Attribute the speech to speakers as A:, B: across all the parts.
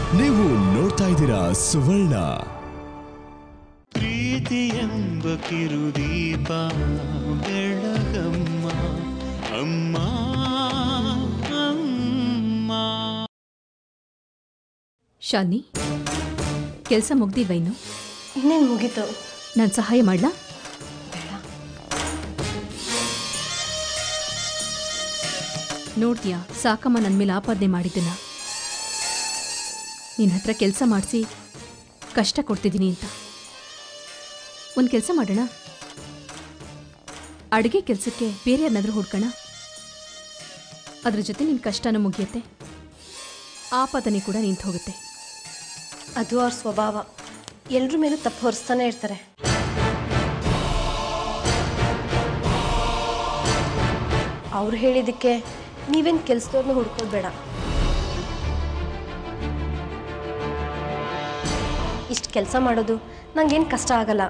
A: ನೀವು ನೋಡ್ತಾ ಇದ್ದೀರಾ ಸುವರ್ಣ
B: ಪ್ರೀತಿ ಎಂಬ ಕಿರುದೀಪ ಬೆಳಗಮ್ಮ ಅಮ್ಮ ಅಮ್ಮ
C: ಶಾಲಿನಿ ಕೆಲಸ ಮುಗ್ದಿಲ್ವ ಇನ್ನು
D: ಇನ್ನೇನು ಮುಗೀತು
C: ನಾನು ಸಹಾಯ ಮಾಡ್ಲಾ ನೋಡ್ತೀಯಾ ಸಾಕಮ್ಮ ನನ್ನ ಮೇಲೆ ಆಪಾದನೆ ಮಾಡಿದ್ದನ್ನ ನಿನ್ನ ಹತ್ರ ಕೆಲಸ ಮಾಡಿಸಿ ಕಷ್ಟ ಕೊಡ್ತಿದ್ದೀನಿ ಅಂತ ಒಂದು ಕೆಲಸ ಮಾಡೋಣ ಅಡುಗೆ ಕೆಲಸಕ್ಕೆ ಬೇರೆ ಯಾರನ್ನಾದ್ರೂ ಹುಡ್ಕೋಣ ಅದ್ರ ಜೊತೆ ನಿನ್ನ ಕಷ್ಟನೂ ಮುಗಿಯುತ್ತೆ ಆಪಾದನೆ ಕೂಡ ನಿಂತು ಹೋಗುತ್ತೆ
D: ಅದು ಅವ್ರ ಸ್ವಭಾವ ಎಲ್ರ ಮೇಲೂ ತಪ್ಪು ಹೊರಿಸ್ತಾನೆ ಇರ್ತಾರೆ ಅವ್ರು ಹೇಳಿದ್ದಕ್ಕೆ ನೀವೇನು ಕೆಲಸದವ್ರನ್ನ ಹುಡ್ಕೋದು ಬೇಡ ಇಷ್ಟು ಕೆಲಸ ಮಾಡೋದು ನಂಗೇನು ಕಷ್ಟ ಆಗಲ್ಲ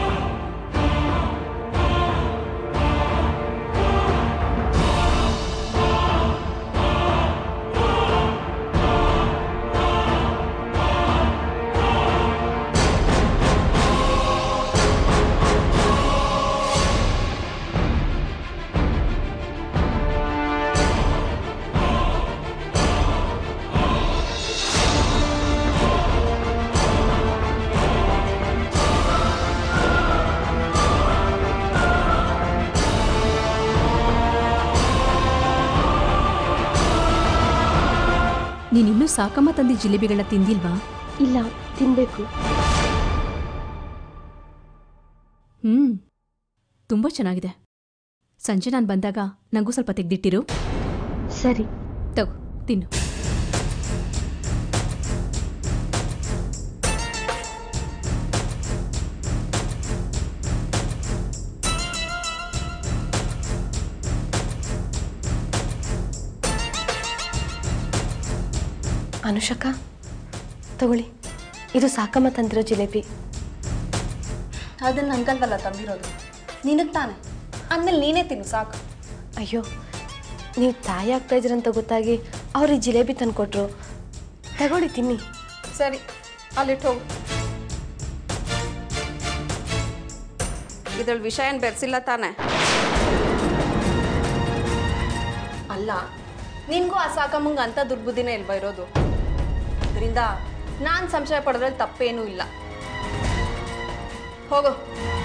C: ನೀನಿನ್ನೂ ಸಾಕಮ್ಮ ತಂದಿ ಜಿಲೇಬಿಗಳನ್ನ ತಿಂದಿಲ್ವಾ
D: ಇಲ್ಲ ತಿನ್ನಬೇಕು
C: ಹ್ಮ್ ತುಂಬ ಚೆನ್ನಾಗಿದೆ ಸಂಜೆ ನಾನು ಬಂದಾಗ ನನಗೂ ಸ್ವಲ್ಪ ತೆಗೆದಿಟ್ಟಿರು
D: ಸರಿ
C: ತಗೋ ತಿನ್ನು
D: ಅನುಷಕ ತಗೊಳ್ಳಿ ಇದು ಸಾಕಮ್ಮ ತಂದಿರೋ ಜಿಲೇಬಿ
E: ಅದನ್ನ ಅಂಕಲ್ವಲ್ಲ ತಂದಿರೋದು ನಿನಗೆ ತಾನೆ ಅಂದಮೇಲೆ ನೀನೇ ತಿನ್ನು ಸಾಕು
D: ಅಯ್ಯೋ ನೀವು ತಾಯಿ ಆಗ್ತಾ ಇದ್ದೀರಂತ ಗೊತ್ತಾಗಿ ಅವ್ರು ಈ ಜಿಲೇಬಿ ತಂದ್ಕೊಟ್ರು ತಗೊಳ್ಳಿ ತಿನ್ನಿ
E: ಸರಿ ಅಲ್ಲಿಟ್ಟು ಹೋಗು ಇದ್ರಲ್ಲಿ ವಿಷಯ ಏನು ಬೆರೆಸಿಲ್ಲ ತಾನೆ ಅಲ್ಲ ನಿನಗೂ ಆ ಸಾಕಮ್ಮಂಗೆ ಅಂಥ ದುರ್ಬುದ್ಧಿನೇ ಇಲ್ವಾ ಇರೋದು ಅದರಿಂದ ನಾನು ಸಂಶಯ ಪಡೋದ್ರಲ್ಲಿ ತಪ್ಪೇನೂ ಇಲ್ಲ ಹೋಗು